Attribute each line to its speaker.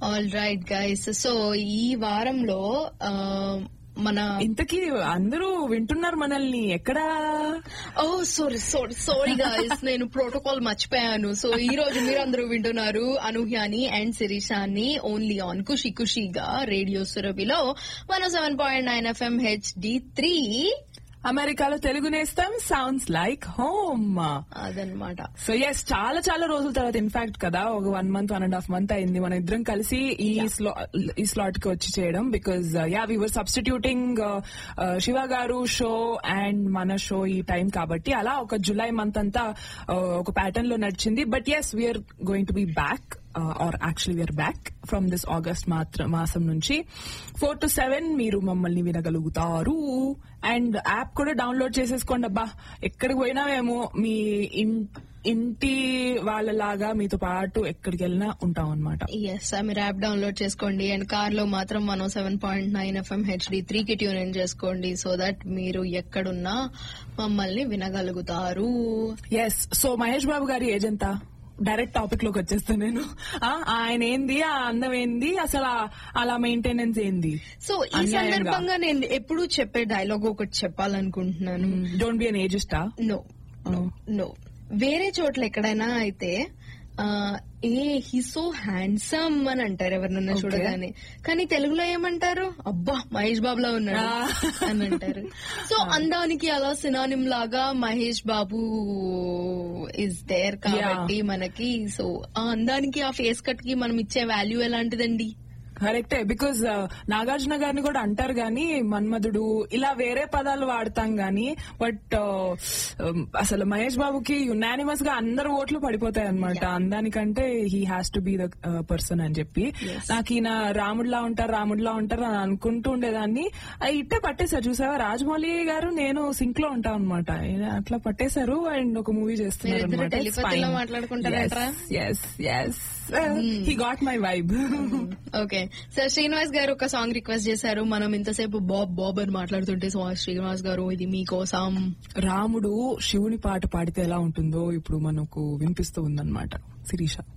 Speaker 1: All right guys so ఈ వారంలో ఆ, మన
Speaker 2: ఇంతకీ అందరూ వింటున్నారు మనల్ని ఎక్కడా
Speaker 1: oh sorry sorry sorry guys నేను ప్రోటోకాల్ మర్చిపోయాను సో ఈ రోజు మీరందరూ వింటున్నారు అనూహ్యాని అండ్ శిరీషాని ఓన్లీ ఆన్ ఖుషి ఖుషిగా రేడియో సురభిలో one seven point nine FM HD three
Speaker 2: అమెరికాలో తెలుగు నేస్తాం సౌండ్స్ లైక్ హోమ్
Speaker 1: అదనమాట
Speaker 2: సో ఎస్ చాలా చాలా రోజుల తర్వాత ఇన్ఫాక్ట్ కదా ఒక one month one and half month అయింది మన ఇద్దరం కలిసి ఈ స్లా ఈ స్లాట్ కి వచ్చి చేయడం because yeah we were substituting Shiva గారు షో అండ్ మన షో ఈ టైం కాబట్టి అలా ఒక జులై మంత్ అంతా uh, ఒక ప్యాటర్న్ లో నడిచింది but yes we are going to be back or actually we are back from this August మాత్ర మాసం నుంచి ఫోర్ టు సెవెన్ మీరు మమ్మల్ని వినగలుగుతారు అండ్ యాప్ కూడా డౌన్లోడ్ చేసేసుకోండి అబ్బా ఎక్కడికి పోయినా మేము మీ ఇన్- ఇంటి వాళ్ళలాగా మీతో పాటు ఎక్కడికి వెళ్ళినా ఉంటాం అనమాట
Speaker 1: ఎస్ మీరు యాప్ డౌన్లోడ్ చేసుకోండి అండ్ కార్ లో మాత్రం మనం seven point nine FM HD three కి ట్యూన్ ఇన్ చేసుకోండి సో దట్ మీరు ఎక్కడున్నా మమ్మల్ని వినగలుగుతారు
Speaker 2: ఎస్ సో మహేష్ బాబు గారి ఏజ్ ఎంత డైరెక్ట్ టాపిక్ లోకి వచ్చేస్తా నేను ఆ, ఆయన ఏంది ఆ అందం ఏంది అసలు ఆ- అలా మెయింటెనెన్స్ ఏంది
Speaker 1: సో ఈ
Speaker 2: అన్యాయంగా.
Speaker 1: సందర్భంగా నేను ఎప్పుడు చెప్పే డైలాగ్ ఒకటి చెప్పాలనుకుంటున్నాను
Speaker 2: డోంట్ బి అన్ ఏజిస్టా
Speaker 1: నో నో వేరే చోట్ల ఎక్కడైనా అయితే ఆ, ఏ హీ సో హ్యాండ్సమ్ అని అంటారు ఎవరినన్నా
Speaker 2: Okay.
Speaker 1: చూడగానే కానీ తెలుగులో ఏమంటారు అబ్బా మహేష్ బాబులా ఉన్నాడు
Speaker 2: Ah.
Speaker 1: అని అంటారు సో అందానికి అలా సినానిమ్ లాగా మహేష్ బాబు ఇస్ దేర్ కాబట్టి మనకి సో ఆ అందానికి ఆ ఫేస్ కట్ కి మనం ఇచ్చే వాల్యూ ఎలాంటిదండి
Speaker 2: కరెక్టే బికాజ్ నాగార్జున గారిని కూడా అంటారు గాని మన్మధుడు ఇలా వేరే పదాలు వాడతాం గాని బట్ అసలు మహేష్ బాబుకి యునానిమస్ గా అందరు ఓట్లు పడిపోతాయి అనమాట అందానికంటే he has to be the person అని చెప్పి
Speaker 1: Yes.
Speaker 2: నాకు ఈయన రాముడిలా ఉంటారు రాముడిలా ఉంటారు అని అనుకుంటూ ఉండేదాన్ని ఆ, ఇట్టే పట్టేశారు చూసావా రాజమౌళి గారు నేను సింక్ లో ఉంటాం అనమాట అట్లా పట్టేశారు అండ్ ఒక మూవీ చేస్తున్నారు
Speaker 1: మీరిద్దరూ
Speaker 2: అనమాట
Speaker 1: telepathy లో మాట్లాడుకుంటారంటారా?
Speaker 2: Yes yes he got my vibe
Speaker 1: okay sir Srinivas గారు ఒక సాంగ్ రిక్వెస్ట్ చేశారు మనం ఇంతసేపు బాబ్ బాబ్ అని మాట్లాడుతుంటే సో శ్రీనివాస్ గారు ఇది మీకోసం
Speaker 2: రాముడు శివుని పాట పాడితే ఎలా ఉంటుందో ఇప్పుడు మనకు వినిపిస్తూ ఉందన్నమాట శిరీష